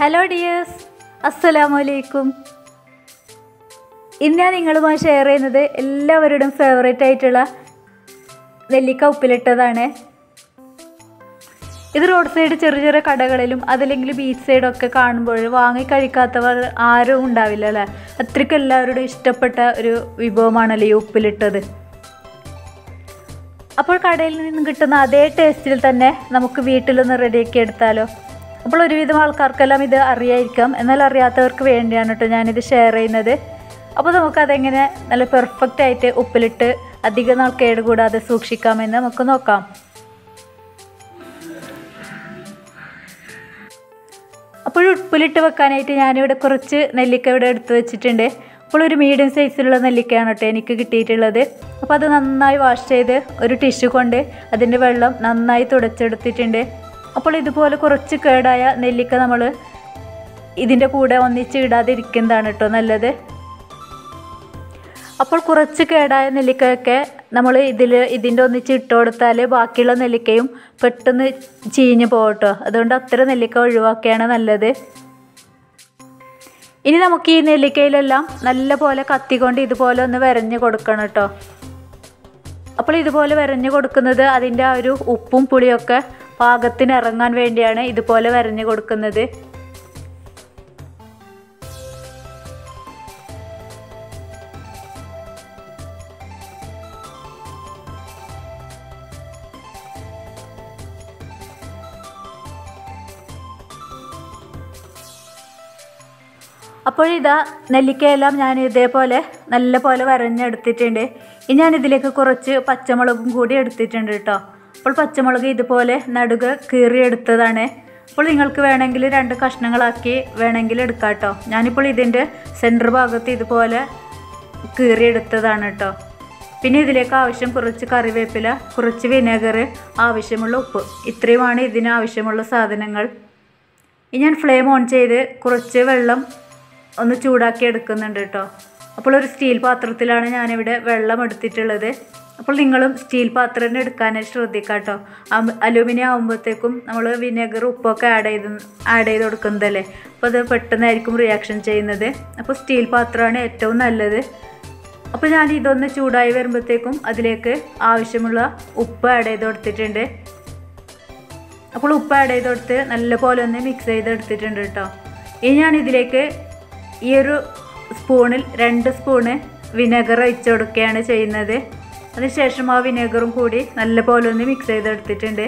hello dears അസ്സലാമു അലൈക്കും ഇന്ന് ഞാൻ നിങ്ങളുമായി ഷെയർ ചെയ്യുന്നത് എല്ലാവരുടെയും ഫേവറേറ്റ് ആയിട്ടുള്ള നെല്ലിക്ക ഉപ്പിലിട്ടതാണ് ഇത് റോഡ് സൈഡ് ചെറിയ ചെറിയ കടകളിലും അതല്ലെങ്കിൽ ബീച്ച് സൈഡൊക്കെ കാണുമ്പോൾ വാങ്ങി കഴിക്കാത്തവർ ആരും ഉണ്ടാവില്ല അല്ലേ അത്രയ്ക്ക് എല്ലാവരുടെയും ഇഷ്ടപ്പെട്ട ഒരു വിഭവമാണല്ലോ ഈ ഉപ്പിലിട്ടത് അപ്പോൾ കടയിൽ നിന്ന് കിട്ടുന്ന അതേ ടേസ്റ്റിൽ തന്നെ നമുക്ക് വീട്ടിലൊന്ന് റെഡിയാക്കി എടുത്താലോ അപ്പോൾ ഒരുവിധം ആൾക്കാർക്കെല്ലാം ഇത് അറിയായിരിക്കാം എന്നാൽ അറിയാത്തവർക്ക് വേണ്ടിയാണ് കേട്ടോ ഞാനിത് ഷെയർ ചെയ്യുന്നത് അപ്പോൾ നമുക്കതെങ്ങനെ നല്ല പെർഫെക്റ്റ് ആയിട്ട് ഉപ്പിലിട്ട് അധികം നാൾ കേടുകൂടാതെ സൂക്ഷിക്കാമെന്ന് നമുക്ക് നോക്കാം അപ്പോൾ ഉപ്പിലിട്ട് വെക്കാനായിട്ട് ഞാനിവിടെ കുറച്ച് നെല്ലിക്ക ഇവിടെ എടുത്ത് വെച്ചിട്ടുണ്ട് അപ്പോൾ ഒരു മീഡിയം സൈസിലുള്ള നെല്ലിക്കയാണ് കേട്ടോ എനിക്ക് കിട്ടിയിട്ടുള്ളത് അപ്പോൾ അത് നന്നായി വാഷ് ചെയ്ത് ഒരു ടിഷ്യൂ കൊണ്ട് അതിൻ്റെ വെള്ളം നന്നായി തുടച്ചെടുത്തിട്ടുണ്ട് അപ്പോൾ ഇതുപോലെ കുറച്ച് കേടായ നെല്ലിക്ക നമ്മൾ ഇതിൻ്റെ കൂടെ ഒന്നിച്ച് ഇടാതിരിക്കുന്നതാണ് കേട്ടോ നല്ലത് അപ്പോൾ കുറച്ച് കേടായ നെല്ലിക്കയൊക്കെ നമ്മൾ ഇതിൽ ഇതിൻ്റെ ഒന്നിച്ച് ഇട്ട് കൊടുത്താൽ ബാക്കിയുള്ള നെല്ലിക്കയും പെട്ടെന്ന് ചീഞ്ഞ് പോകട്ടോ അതുകൊണ്ട് അത്ര നെല്ലിക്ക ഒഴിവാക്കിയാണ് നല്ലത് ഇനി നമുക്ക് ഈ നെല്ലിക്കയിലെല്ലാം നല്ല പോലെ കത്തിക്കൊണ്ട് ഇതുപോലെ ഒന്ന് വരഞ്ഞ് കൊടുക്കണം കേട്ടോ അപ്പോൾ ഇതുപോലെ വരഞ്ഞ് കൊടുക്കുന്നത് അതിൻ്റെ ആ ഒരു ഉപ്പും പുളിയൊക്കെ പാകത്തിന് ഇറങ്ങാൻ വേണ്ടിയാണ് ഇതുപോലെ വരഞ്ഞ് കൊടുക്കുന്നത് അപ്പോൾ ഇതാ നെല്ലിക്കയെല്ലാം ഞാൻ ഇതേപോലെ നല്ല പോലെ വരഞ്ഞെടുത്തിട്ടുണ്ട് ഇനി ഞാൻ ഇതിലേക്ക് കുറച്ച് പച്ചമുളകും കൂടി എടുത്തിട്ടുണ്ട് കേട്ടോ അപ്പോൾ പച്ചമുളക് ഇതുപോലെ നടുക കീറിയെടുത്തതാണ് അപ്പോൾ നിങ്ങൾക്ക് വേണമെങ്കിൽ രണ്ട് കഷ്ണങ്ങളാക്കി വേണമെങ്കിൽ എടുക്കാം കേട്ടോ ഞാനിപ്പോൾ ഇതിൻ്റെ സെൻറ്റർ ഭാഗത്ത് ഇതുപോലെ കീറിയെടുത്തതാണ് കേട്ടോ പിന്നെ ഇതിലേക്ക് ആവശ്യം കുറച്ച് കറിവേപ്പില കുറച്ച് വിനെഗർ ആവശ്യമുള്ള ഉപ്പ് ഇത്രയുമാണ് ഇതിന് ആവശ്യമുള്ള സാധനങ്ങൾ ഇനി ഞാൻ ഫ്ലെയിം ഓൺ ചെയ്ത് കുറച്ച് വെള്ളം ഒന്ന് ചൂടാക്കി എടുക്കുന്നുണ്ട് കേട്ടോ അപ്പോൾ ഒരു സ്റ്റീൽ പാത്രത്തിലാണ് ഞാനിവിടെ വെള്ളം എടുത്തിട്ടുള്ളത് അപ്പോൾ നിങ്ങളും സ്റ്റീൽ പാത്രം തന്നെ എടുക്കാനായി ശ്രദ്ധിക്കുക കേട്ടോ അലൂമിനിയം ആകുമ്പോഴത്തേക്കും നമ്മൾ വിനെഗർ ഉപ്പൊക്കെ ആഡ് ചെയ്ത് ആഡ് ചെയ്ത് കൊടുക്കുന്നതല്ലേ അപ്പോൾ അത് പെട്ടെന്നായിരിക്കും റിയാക്ഷൻ ചെയ്യുന്നത് അപ്പോൾ സ്റ്റീൽ പാത്രമാണ് ഏറ്റവും നല്ലത് അപ്പോൾ ഞാൻ ഇതൊന്ന് ചൂടായി വരുമ്പോഴത്തേക്കും അതിലേക്ക് ആവശ്യമുള്ള ഉപ്പ് ആഡ് ചെയ്ത് കൊടുത്തിട്ടുണ്ട് അപ്പോൾ ഉപ്പ് ആഡ് ചെയ്ത് കൊടുത്ത് നല്ലപോലെ ഒന്ന് മിക്സ് ചെയ്ത് എടുത്തിട്ടുണ്ട് കേട്ടോ ഇനി ഞാൻ ഇതിലേക്ക് ഈ ഒരു സ്പൂണിൽ രണ്ട് സ്പൂണ് വിനെഗർ ഒഴിച്ചു കൊടുക്കുകയാണ് ചെയ്യുന്നത് അതിനുശേഷം ആ വിനെഗറും കൂടി നല്ലപോലെ ഒന്ന് മിക്സ് ചെയ്തെടുത്തിട്ടുണ്ട്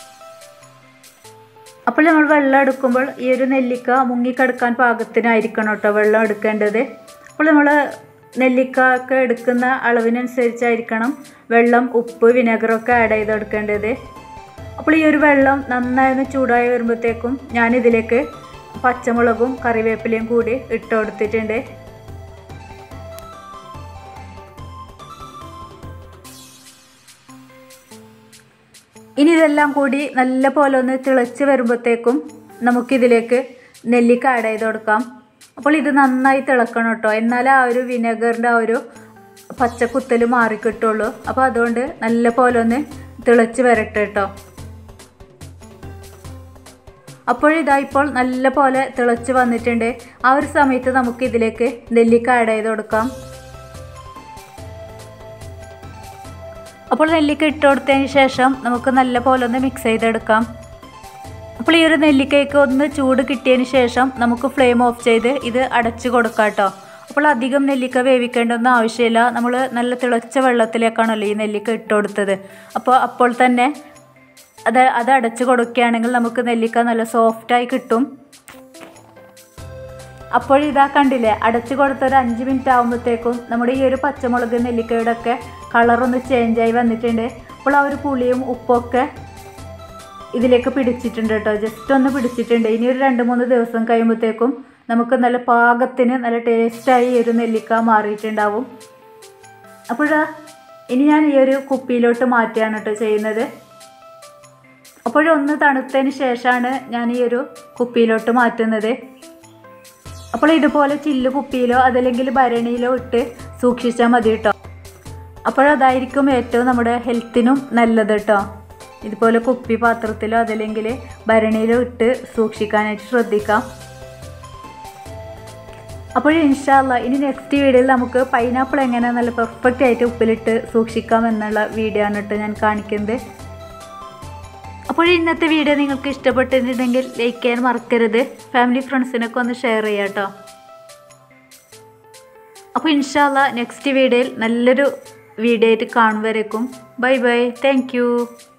അപ്പോൾ നമ്മൾ വെള്ളം എടുക്കുമ്പോൾ ഈ ഒരു നെല്ലിക്ക മുങ്ങിക്കെടുക്കാൻ പാകത്തിനായിരിക്കണം കേട്ടോ വെള്ളം എടുക്കേണ്ടത് അപ്പോൾ നമ്മൾ നെല്ലിക്ക ഒക്കെ എടുക്കുന്ന അളവിനനുസരിച്ചായിരിക്കണം വെള്ളം ഉപ്പ് വിനെഗറൊക്കെ ആഡ് ചെയ്ത് കൊടുക്കേണ്ടത് അപ്പോൾ ഈ ഒരു വെള്ളം നന്നായി ഒന്ന് ചൂടായി വരുമ്പോഴത്തേക്കും ഞാനിതിലേക്ക് പച്ചമുളകും കറിവേപ്പിലയും കൂടി ഇട്ട് കൊടുത്തിട്ടുണ്ട് ഇനി ഇതെല്ലാം കൂടി നല്ല പോലെ ഒന്ന് തിളച്ച് വരുമ്പോഴത്തേക്കും നമുക്കിതിലേക്ക് നെല്ലിക്ക ആഡ് ചെയ്ത് കൊടുക്കാം അപ്പോൾ ഇത് നന്നായി തിളക്കണം കേട്ടോ എന്നാലേ ആ ഒരു വിനെഗറിൻ്റെ ആ ഒരു പച്ചക്കുത്തൽ മാറിക്കിട്ടുള്ളൂ അപ്പോൾ അതുകൊണ്ട് നല്ല പോലെ ഒന്ന് തിളച്ച് വരട്ടെ കേട്ടോ അപ്പോഴിതാ ഇപ്പോൾ നല്ല പോലെ തിളച്ച് വന്നിട്ടുണ്ട് ആ ഒരു സമയത്ത് നമുക്ക് ഇതിലേക്ക് നെല്ലിക്ക ആഡ് ചെയ്ത് കൊടുക്കാം അപ്പോൾ നെല്ലിക്ക ഇട്ട് കൊടുത്തതിന് ശേഷം നമുക്ക് നല്ല പോലെ ഒന്ന് മിക്സ് ചെയ്തെടുക്കാം അപ്പോൾ ഈ ഒരു നെല്ലിക്കയ്ക്ക് ഒന്ന് ചൂട് കിട്ടിയതിന് ശേഷം നമുക്ക് ഫ്ലെയിം ഓഫ് ചെയ്ത് ഇത് അടച്ച് കൊടുക്കാം കേട്ടോ അപ്പോൾ അധികം നെല്ലിക്ക വേവിക്കേണ്ടൊന്നും ആവശ്യമില്ല നമ്മൾ നല്ല തിളച്ച വെള്ളത്തിലേക്കാണല്ലോ ഈ നെല്ലിക്ക ഇട്ട് കൊടുത്തത് അപ്പോൾ അപ്പോൾ തന്നെ അത് അത് അടച്ച് കൊടുക്കുകയാണെങ്കിൽ നമുക്ക് നെല്ലിക്ക നല്ല സോഫ്റ്റായി കിട്ടും അപ്പോൾ ഇതാ കണ്ടില്ലേ അടച്ച് കൊടുത്ത ഒരു അഞ്ച് മിനിറ്റ് ആകുമ്പോഴത്തേക്കും നമ്മുടെ ഈ ഒരു പച്ചമുളക് നെല്ലിക്കയുടെ ഒക്കെ കളറൊന്ന് ചേഞ്ചായി വന്നിട്ടുണ്ട് അപ്പോൾ ആ ഒരു പുളിയും ഉപ്പൊക്കെ ഇതിലേക്ക് പിടിച്ചിട്ടുണ്ട് കേട്ടോ ജസ്റ്റ് ഒന്ന് പിടിച്ചിട്ടുണ്ട് ഇനി ഒരു രണ്ട് മൂന്ന് ദിവസം കഴിയുമ്പോഴത്തേക്കും നമുക്ക് നല്ല പാകത്തിന് നല്ല ടേസ്റ്റായി ഈ ഒരു നെല്ലിക്ക മാറിയിട്ടുണ്ടാവും അപ്പോഴാ ഇനി ഞാൻ ഈ ഒരു കുപ്പിയിലോട്ട് മാറ്റുകയാണ് കേട്ടോ ചെയ്യുന്നത് അപ്പോഴൊന്ന് തണുത്തതിന് ശേഷമാണ് ഞാൻ ഈ ഒരു കുപ്പിയിലോട്ട് മാറ്റുന്നത് അപ്പോൾ ഇതുപോലെ ചില്ല് കുപ്പിയിലോ അതല്ലെങ്കിൽ ഭരണിയിലോ ഇട്ട് സൂക്ഷിച്ചാൽ മതി കേട്ടോ അപ്പോഴതായിരിക്കും ഏറ്റവും നമ്മുടെ ഹെൽത്തിനും നല്ലത് കേട്ടോ ഇതുപോലെ കുപ്പി പാത്രത്തിലോ അതല്ലെങ്കിൽ ഭരണിയിലോ ഇട്ട് സൂക്ഷിക്കാനായിട്ട് ശ്രദ്ധിക്കാം അപ്പോൾ ഇൻഷാല്ല ഇനി നെക്സ്റ്റ് വീഡിയോയിൽ നമുക്ക് പൈനാപ്പിൾ എങ്ങനെ നല്ല പെർഫെക്റ്റ് ആയിട്ട് ഉപ്പിലിട്ട് സൂക്ഷിക്കാം എന്നുള്ള വീഡിയോ ആണ് കേട്ടോ ഞാൻ കാണിക്കുന്നത് അപ്പോൾ ഇന്നത്തെ വീഡിയോ നിങ്ങൾക്ക് ഇഷ്ടപ്പെട്ടിട്ടുണ്ടെങ്കിൽ ലൈക്ക് ചെയ്യാൻ മറക്കരുത് ഫാമിലി ഫ്രണ്ട്സിനൊക്കെ ഒന്ന് ഷെയർ ചെയ്യാം കേട്ടോ അപ്പോൾ ഇൻഷാല്ല നെക്സ്റ്റ് വീഡിയോയിൽ നല്ലൊരു വീഡിയോ ആയിട്ട് കാണുവരേക്കും ബൈ ബൈ താങ്ക്